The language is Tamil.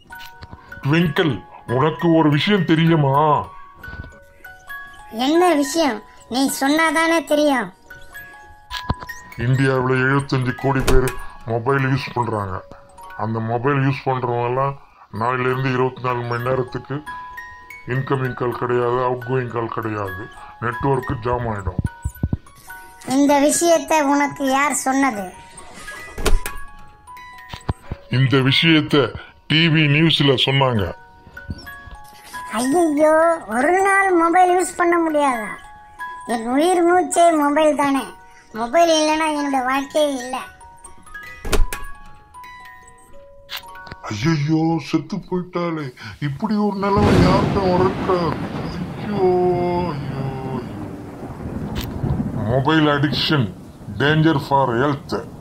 ட்விங்கிள் உனக்கு ஒரு விஷயம் தெரியுமா என்ன விஷயம் நீ சொன்னாதானே தெரியும் இந்தியாவில் எழுபத்தஞ்சு கோடி பேர் மொபைல் யூஸ் பண்ணுறாங்க அந்த மொபைல் யூஸ் பண்ணுறவங்கலாம் நாளிலேருந்து இருபத்தி நாலு மணி நேரத்துக்கு இன்கமிங் கால் கிடையாது அவுட் கோயிங் கால் கிடையாது நெட்ஒர்க்கு ஜாம் ஆகிடும் இந்த விஷயத்தை உனக்கு யார் சொன்னது இந்த விஷயத்த டிவி நியூஸில் சொன்னாங்க ஐயோ ஒரு நாள் மொபைல் யூஸ் பண்ண முடியாதா என் உயிர் மூச்சே மொபைல் தானே மொபைல் இல்லைன்னா என்னோட வாழ்க்கையே இல்லை ஐயோ செத்து போயிட்டாலே இப்படி ஒரு நிலைமை யாருக்கும் வரக்கூடாது ஐயோ ஐயோ mobile addiction danger for health